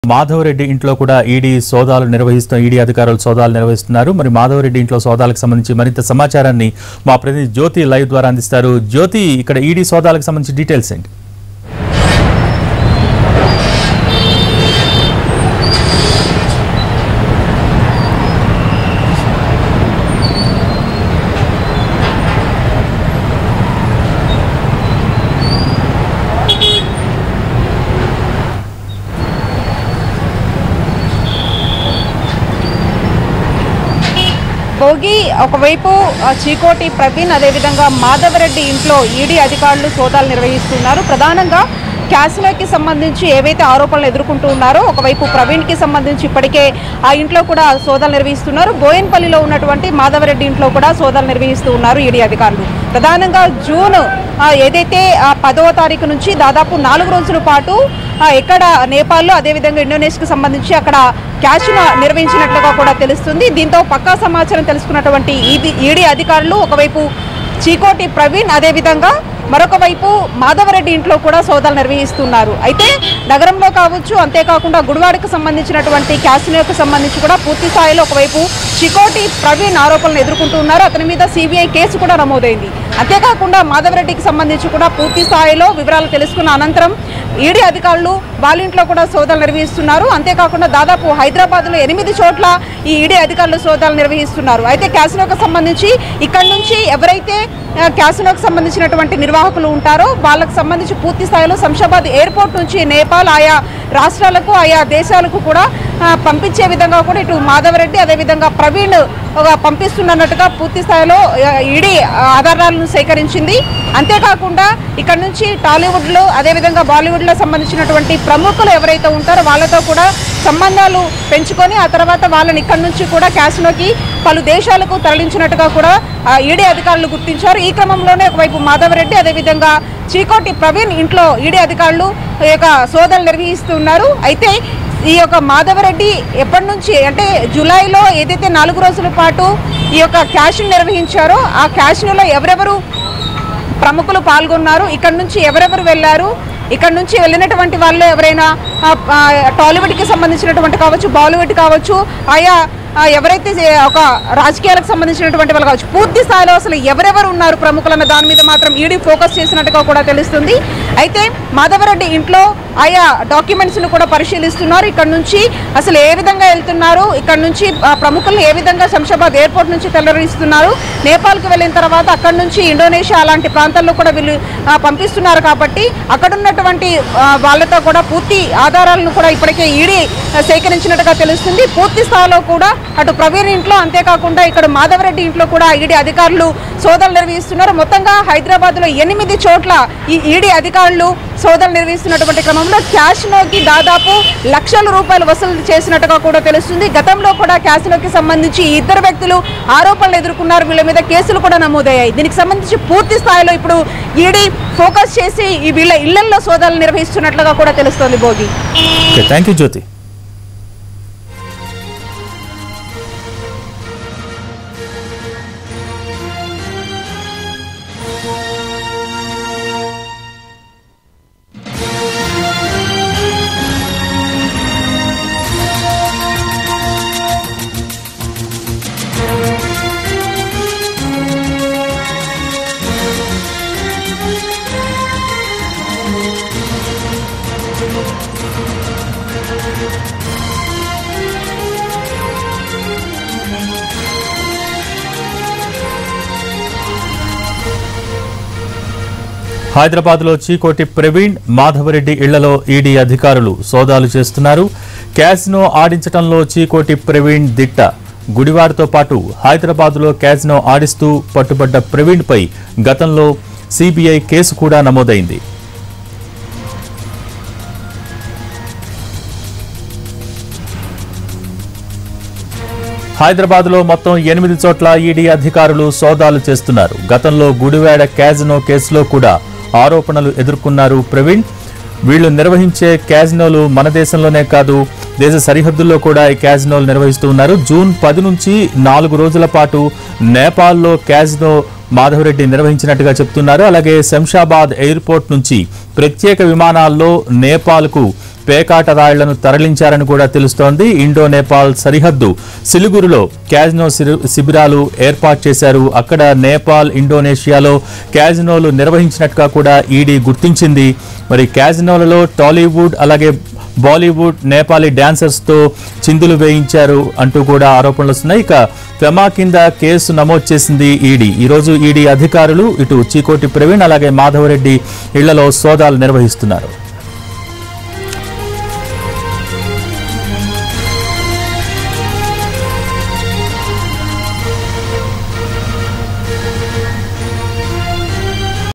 మాధవరెడ్డి ఇంట్లో కూడా ఈడీ సోదాలు నిర్వహిస్తూ ఈడీ అధికారులు సోదాలు నిర్వహిస్తున్నారు మరి మాధవరెడ్డి ఇంట్లో సోదాలకు సంబంధించి మరింత సమాచారాన్ని మా ప్రతినిధి జ్యోతి లైవ్ ద్వారా అందిస్తారు జ్యోతి ఇక్కడ ఈడీ సోదాలకు సంబంధించి డీటెయిల్స్ ఏంటి భోగి ఒకవైపు ఆ, చీకోటి ప్రవీణ్ అదేవిధంగా మాధవరెడ్డి ఇంట్లో ఈడీ అధికారులు సోదాలు నిర్వహిస్తున్నారు ప్రధానంగా క్యాసినోకి సంబంధించి ఏవైతే ఆరోపణలు ఎదుర్కొంటూ ఉన్నారో ఒకవైపు ప్రవీణ్కి సంబంధించి ఇప్పటికే ఆ ఇంట్లో కూడా సోదాలు నిర్వహిస్తున్నారు బోయన్పల్లిలో ఉన్నటువంటి మాధవరెడ్డి ఇంట్లో కూడా సోదాలు నిర్వహిస్తూ ఉన్నారు ఈడీ అధికారులు ప్రధానంగా జూన్ ఆ, ఏదైతే ఆ, పదవ తారీఖు నుంచి దాదాపు నాలుగు రోజుల పాటు ఆ, ఎక్కడ నేపాల్లో అదేవిధంగా ఇండోనేషియాకి సంబంధించి అక్కడ క్యాష్ను నిర్వహించినట్లుగా కూడా తెలుస్తుంది దీంతో పక్కా సమాచారం తెలుసుకున్నటువంటి ఈడీ ఈడీ అధికారులు ఒకవైపు చీకోటి ప్రవీణ్ అదేవిధంగా మరొక వైపు మాధవరెడ్డి ఇంట్లో కూడా సోదాలు నిర్వహిస్తున్నారు అయితే నగరంలో కావచ్చు అంతేకాకుండా గుడివాడకు సంబంధించినటువంటి క్యాసినోకు సంబంధించి కూడా పూర్తి స్థాయిలో ఒకవైపు చికోటి ప్రవీణ్ ఆరోపణలు ఎదుర్కొంటున్నారు అతని మీద సిబిఐ కేసు కూడా నమోదైంది అంతేకాకుండా మాధవరెడ్డికి సంబంధించి కూడా పూర్తి స్థాయిలో వివరాలు తెలుసుకున్న అనంతరం ఈడీ అధికారులు వాళ్ళ ఇంట్లో కూడా సోదాలు నిర్వహిస్తున్నారు అంతేకాకుండా దాదాపు హైదరాబాద్లో ఎనిమిది చోట్ల ఈ ఈడీ అధికారులు సోదాలు నిర్వహిస్తున్నారు అయితే క్యాసినోకు సంబంధించి ఇక్కడ నుంచి ఎవరైతే ఆ, క్యాసినోకు సంబంధించినటువంటి నిర్వాహకులు ఉంటారో వాళ్ళకు సంబంధించి పూర్తి స్థాయిలో శంషాబాద్ ఎయిర్పోర్ట్ నుంచి నేపాల్ ఆయా రాష్ట్రాలకు ఆయా దేశాలకు కూడా ఆ, పంపించే విధంగా కూడా ఇటు మాధవరెడ్డి అదేవిధంగా ప్రవీణ్ ఒక పంపిస్తున్నట్టుగా పూర్తి స్థాయిలో ఆ, ఈడీ ఆధారాలను సేకరించింది అంతేకాకుండా ఇక్కడ నుంచి టాలీవుడ్లో అదేవిధంగా బాలీవుడ్లో సంబంధించినటువంటి ప్రముఖులు ఎవరైతే ఉంటారో వాళ్ళతో కూడా సంబంధాలు పెంచుకొని ఆ తర్వాత వాళ్ళని ఇక్కడ నుంచి కూడా క్యాసినోకి పలు దేశాలకు తరలించినట్టుగా కూడా ఆ, ఈడీ అధికారులు గుర్తించారు ఈ క్రమంలోనే ఒకవైపు మాధవరెడ్డి అదేవిధంగా చీకోటి ప్రవీణ్ ఇంట్లో ఈడీ అధికారులు ఈ యొక్క సోదాలు నిర్వహిస్తున్నారు అయితే ఈ యొక్క మాధవరెడ్డి ఎప్పటి నుంచి అంటే జూలైలో ఏదైతే నాలుగు రోజుల పాటు ఈ యొక్క క్యాష్ను నిర్వహించారో ఆ క్యాష్నులో ఎవరెవరు ప్రముఖులు పాల్గొన్నారు ఇక్కడ నుంచి ఎవరెవరు వెళ్ళారు ఇక్కడ నుంచి వెళ్ళినటువంటి వాళ్ళు ఎవరైనా ఆ, ఆ, టాలీవుడ్కి సంబంధించినటువంటి కావచ్చు బాలీవుడ్ కావచ్చు ఆయా ఆ, ఎవరైతే ఏ- ఒక రాజకీయాలకు సంబంధించినటువంటి వాళ్ళు కావచ్చు పూర్తి స్థాయిలో అసలు ఎవరెవరు ఉన్నారు ప్రముఖులన్న దాని మీద మాత్రం ఈడీ ఫోకస్ చేసినట్టుగా కూడా తెలుస్తుంది అయితే మాధవరెడ్డి ఇంట్లో ఆయా డాక్యుమెంట్స్ను కూడా పరిశీలిస్తున్నారు ఇక్కడ నుంచి అసలు ఏ విధంగా వెళ్తున్నారు ఇక్కడ నుంచి ఆ, ప్రముఖులను ఏ విధంగా శంషాబాద్ ఎయిర్పోర్ట్ నుంచి తెల్లరిస్తున్నారు నేపాల్కి వెళ్ళిన తర్వాత అక్కడ నుంచి ఇండోనేషియా అలాంటి ప్రాంతాల్లో కూడా వీళ్ళు ఆ, పంపిస్తున్నారు కాబట్టి అక్కడ ఉన్నటువంటి ఆ, వాళ్ళతో కూడా పూర్తి ఆధారాలను కూడా ఇప్పటికే ఈడీ సేకరించినట్టుగా తెలుస్తుంది పూర్తి స్థాయిలో కూడా అటు ప్రవీణ్ ఇంట్లో అంతేకాకుండా ఇక్కడ మాధవరెడ్డి ఇంట్లో కూడా ఈడీ అధికారులు సోదాలు నిర్వహిస్తున్నారు మొత్తంగా హైదరాబాద్లో ఎనిమిది చోట్ల ఈ ఈడీ అధికారులు సోదాలు నిర్వహిస్తున్నటువంటి క్రమంలో క్యాష్నోకి దాదాపు లక్షల రూపాయలు వసూలు చేసినట్టుగా కూడా తెలుస్తుంది గతంలో కూడా క్యాసినోకి సంబంధించి ఈ ఇద్దరు వ్యక్తులు ఆరోపణలు ఎదుర్కొన్నారు వీళ్ళ మీద కేసులు కూడా నమోదయ్యాయి దీనికి సంబంధించి పూర్తి స్థాయిలో ఇప్పుడు ఈడీ ఫోకస్ చేసి ఈ వీళ్ళ ఇళ్లలో సోదాలు నిర్వహిస్తున్నట్లుగా కూడా తెలుస్తోంది Bhogi okay thank you Jyoti హైదరాబాద్లో చీకోటి ప్రవీణ్ మాధవరెడ్డి ఇళ్లలో ఈడీ అధికారులు సోదాలు చేస్తున్నారు క్యాసినో ఆడించడంలో చీకోటి ప్రవీణ్ దిట్ట గుడివాడతో పాటు హైదరాబాద్లో క్యాసినో ఆడిస్తూ పట్టుబడ్డ ప్రవీణ్పై గతంలో సిబిఐ కేసు కూడా నమోదైంది హైదరాబాద్ లో మొత్తం ఎనిమిది చోట్ల ఈడీ అధికారులు సోదాలు చేస్తున్నారు గతంలో గుడివాడ క్యాజినో కేసులో కూడా ఆరోపణలు ఎదుర్కొన్నారు ప్రవీణ్ వీళ్లు నిర్వహించే క్యాజినోలు మన దేశంలోనే కాదు దేశ సరిహద్దుల్లో కూడా ఈ క్యాజినోలు నిర్వహిస్తూ ఉన్నారు జూన్ పది నుంచి నాలుగు రోజుల పాటు నేపాల్లో క్యాజినో మాధవరెడ్డి నిర్వహించినట్టుగా చెప్తున్నారు అలాగే శంషాబాద్ ఎయిర్పోర్ట్ నుంచి ప్రత్యేక విమానాల్లో నేపాల్కు పేకాట రాళ్లను తరలించారని కూడా తెలుస్తోంది ఇండో నేపాల్ సరిహద్దు సిలిగురులో క్యాజినో సిరి- శిబిరాలు ఏర్పాటు చేశారు అక్కడ నేపాల్ ఇండోనేషియాలో క్యాజినోలు నిర్వహించినట్టుగా కూడా ఈడీ గుర్తించింది మరి క్యాజినోలలో టాలీవుడ్ అలాగే బాలీవుడ్ నేపాలీ డాన్సర్స్తో చిందులు వేయించారు అంటూ కూడా ఆరోపణలు వస్తున్నాయి ఇక ఫెమా కింద కేసు నమోదు చేసింది ఈడీ ఈరోజు ఈడీ అధికారులు ఇటు చీకోటి ప్రవీణ్ అలాగే మాధవరెడ్డి ఇళ్లలో సోదాలు నిర్వహిస్తున్నారు